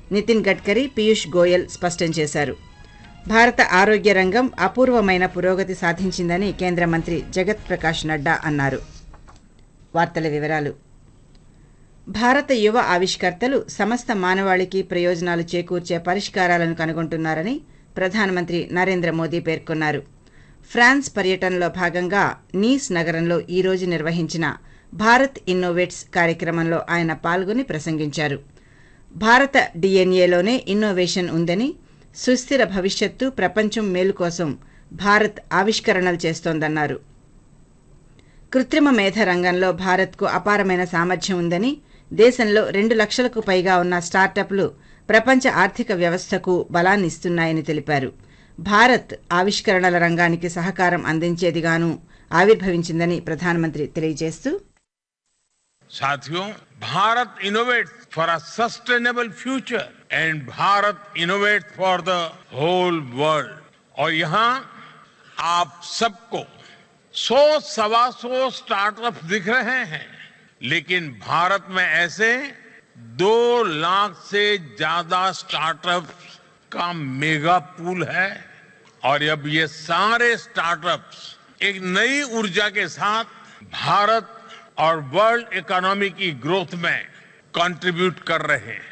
నితిన్ గడ్కరీ పీయూష్ గోయల్ స్పష్టం చేశారు భారత ఆరోగ్య రంగం అపూర్వమైన పురోగతి సాధించిందని కేంద్ర మంత్రి జగత్ ప్రకాష్ నడ్డా అన్నారు వార్తల వివరాలు భారత యువ ఆవిష్కర్తలు సమస్త మానవాళికి ప్రయోజనాలు చేకూర్చే పరిష్కారాలను కనుగొంటున్నారని ప్రధానమంత్రి నరేంద్ర మోదీ పేర్కొన్నారు ఫ్రాన్స్ పర్యటనలో భాగంగా నీస్ నగరంలో ఈ రోజు నిర్వహించిన భారత్ ఇన్నోవేట్స్ కార్యక్రమంలో ఆయన పాల్గొని ప్రసంగించారు భారత డిఎన్ఏలోనే ఇన్నోవేషన్ ఉందని సుస్థిర భవిష్యత్తు ప్రపంచం మేలు కోసం భారత్ ఆవిష్కరణలు చేస్తోందన్నారు కృత్రిమ మేధ రంగంలో భారత్కు అపారమైన సామర్థ్యం ఉందని దేశంలో రెండు లక్షలకు పైగా ఉన్న స్టార్టప్లు ప్రపంచ ఆర్థిక వ్యవస్థకు బలాన్నిస్తున్నాయని తెలిపారు భారత్ ఆవిష్కరణల రంగానికి సహకారం అందించేదిగాను ఆవిర్భవించిందని ప్రధానమంత్రి తెలియజేస్తూ साथियों Bharat innovates for a sustainable future and Bharat innovate for the whole world और यहाँ आप सबको सौ सवा सौ स्टार्टअप दिख रहे हैं लेकिन भारत में ऐसे दो लाख से ज्यादा स्टार्टअप्स का मेगा पूल है और अब ये सारे स्टार्टअप्स एक नई ऊर्जा के साथ भारत और वर्ल्ड इकोनॉमी की ग्रोथ में कंट्रीब्यूट कर रहे हैं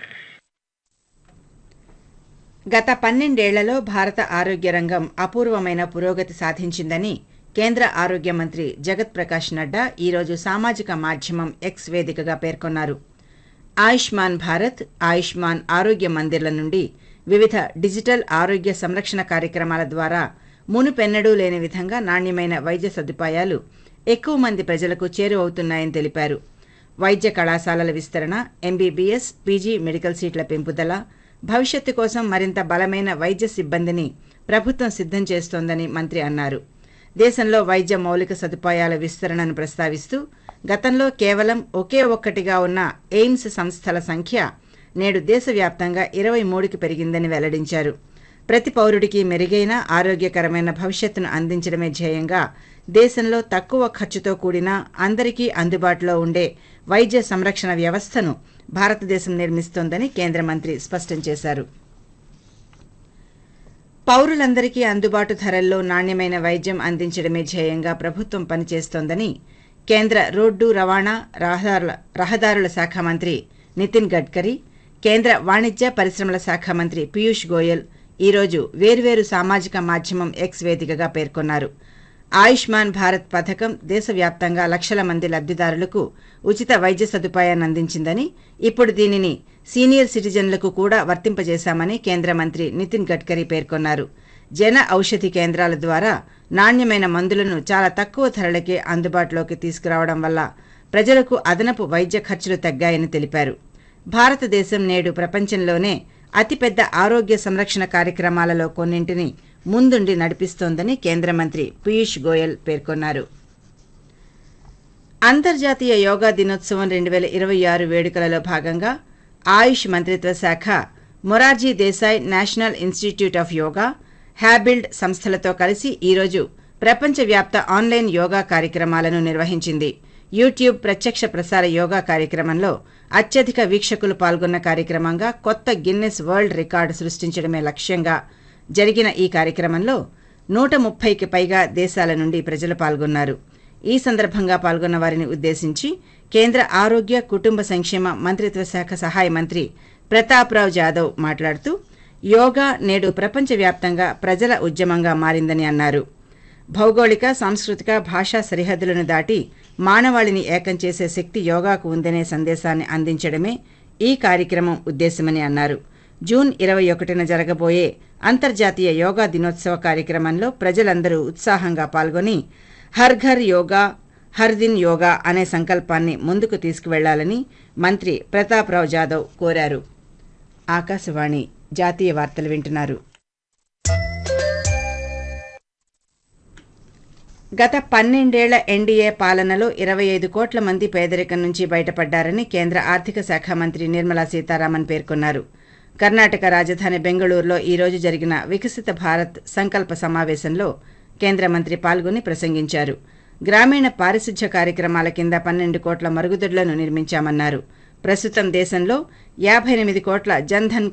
గత పన్నెండేళ్లలో భారత ఆరోగ్య రంగం అపూర్వమైన పురోగతి సాధించిందని కేంద్ర ఆరోగ్య మంత్రి జగత్ ప్రకాష్ నడ్డా ఈరోజు సామాజిక మాధ్యమం ఎక్స్ వేదికగా పేర్కొన్నారు ఆయుష్మాన్ భారత్ ఆయుష్మాన్ ఆరోగ్య మందిర్ల నుండి వివిధ డిజిటల్ ఆరోగ్య సంరక్షణ కార్యక్రమాల ద్వారా మునుపెన్నడూ లేని విధంగా నాణ్యమైన వైద్య సదుపాయాలు ఎక్కువ మంది ప్రజలకు చేరువవుతున్నాయని తెలిపారు వైద్య కళాశాలల విస్తరణ ఎంబీబీఎస్ పీజీ మెడికల్ సీట్ల పెంపుదల భవిష్యత్తు కోసం మరింత బలమైన వైద్య సిబ్బందిని ప్రభుత్వం సిద్ధం చేస్తోందని మంత్రి అన్నారు దేశంలో వైద్య మౌలిక సదుపాయాల విస్తరణను ప్రస్తావిస్తూ గతంలో కేవలం ఒకే ఒక్కటిగా ఉన్న ఎయిమ్స్ సంస్థల సంఖ్య నేడు దేశవ్యాప్తంగా ఇరవై మూడుకి పెరిగిందని వెల్లడించారు ప్రతి పౌరుడికి మెరుగైన ఆరోగ్యకరమైన భవిష్యత్తును అందించడమే ధ్యేయంగా దేశంలో తక్కువ ఖర్చుతో కూడిన అందరికీ అందుబాటులో ఉండే వైద్య సంరక్షణ వ్యవస్థను భారతదేశం నిర్మిస్తోందని కేంద్ర మంత్రి స్పష్టం చేశారు పౌరులందరికీ అందుబాటు ధరల్లో నాణ్యమైన వైద్యం అందించడమే ధ్యేయంగా ప్రభుత్వం పనిచేస్తోందని కేంద్ర రోడ్డు రవాణా రహదారుల రహదారుల శాఖ మంత్రి నితిన్ గడ్కరీ కేంద్ర వాణిజ్య పరిశ్రమల శాఖ మంత్రి పీయూష్ గోయల్ ఈరోజు వేర్వేరు సామాజిక మాధ్యమం ఎక్స్ వేదికగా పేర్కొన్నారు ఆయుష్మాన్ భారత్ పథకం దేశవ్యాప్తంగా లక్షల మంది లబ్దిదారులకు ఉచిత వైద్య సదుపాయాన్ని అందించిందని ఇప్పుడు దీనిని సీనియర్ సిటిజన్లకు కూడా వర్తింపజేశామని కేంద్ర మంత్రి నితిన్ గడ్కరీ పేర్కొన్నారు జన ఔషధి కేంద్రాల ద్వారా నాణ్యమైన మందులను చాలా తక్కువ ధరలకే అందుబాటులోకి తీసుకురావడం వల్ల ప్రజలకు అదనపు వైద్య ఖర్చులు తగ్గాయని తెలిపారు భారతదేశం నేడు ప్రపంచంలోనే అతిపెద్ద ఆరోగ్య సంరక్షణ కార్యక్రమాలలో కొన్నింటిని ముందుండి నడిపిస్తోందని కేంద్ర మంత్రి పీయూష్ గోయల్ పేర్కొన్నారు అంతర్జాతీయ యోగా దినోత్సవం రెండు వేల ఇరవై ఆరు వేడుకలలో భాగంగా ఆయుష్ మంత్రిత్వ శాఖ Morarji Desai national institute of yoga Habuild సంస్థలతో కలిసి ఈరోజు ప్రపంచవ్యాప్త ఆన్లైన్ యోగా కార్యక్రమాలను నిర్వహించింది యూట్యూబ్ ప్రత్యక్ష ప్రసార యోగా కార్యక్రమంలో అత్యధిక వీక్షకులు పాల్గొన్న కార్యక్రమంగా కొత్త గిన్నెస్ వరల్డ్ రికార్డు సృష్టించడమే లక్ష్యంగా జరిగిన ఈ కార్యక్రమంలో నూట ముప్పైకి పైగా దేశాల నుండి ప్రజలు పాల్గొన్నారు ఈ సందర్భంగా పాల్గొన్న వారిని ఉద్దేశించి కేంద్ర ఆరోగ్య కుటుంబ సంక్షేమ మంత్రిత్వ శాఖ సహాయ మంత్రి ప్రతాప్రావు జాదవ్ మాట్లాడుతూ యోగా నేడు ప్రపంచవ్యాప్తంగా ప్రజల ఉద్యమంగా మారిందని అన్నారు భౌగోళిక సాంస్కృతిక భాషా సరిహద్దులను దాటి మానవాళిని ఏకం చేసే శక్తి యోగాకు ఉందనే సందేశాన్ని అందించడమే ఈ కార్యక్రమం ఉద్దేశమని అన్నారు జూన్ ఇరవై ఒకటిన జరగబోయే అంతర్జాతీయ యోగా దినోత్సవ కార్యక్రమంలో ప్రజలందరూ ఉత్సాహంగా పాల్గొని హర్ ఘర్ యోగా హర్ దిన్ యోగా అనే సంకల్పాన్ని ముందుకు తీసుకువెళ్లాలని మంత్రి ప్రతాప్రావు జాదవ్ కోరారు ఆకాశవాణి జాతీయ వార్తలు వింటున్నారు గత పన్నెండేళ్ల ఎన్డీఏ పాలనలో ఇరవై ఐదు కోట్ల మంది పేదరికం నుంచి బయటపడ్డారని కేంద్ర ఆర్థిక శాఖ మంత్రి నిర్మలా సీతారామన్ పేర్కొన్నారు కర్ణాటక రాజధాని బెంగళూరులో ఈ రోజు జరిగిన వికసిత భారత్ సంకల్ప సమావేశంలో కేంద్ర మంత్రి పాల్గొని ప్రసంగించారు గ్రామీణ పారిశుధ్య కార్యక్రమాల కింద పన్నెండు కోట్ల మరుగుదొడ్లను నిర్మించామన్నారు ప్రస్తుతం దేశంలో యాభై ఎనిమిది కోట్ల జన్ధన్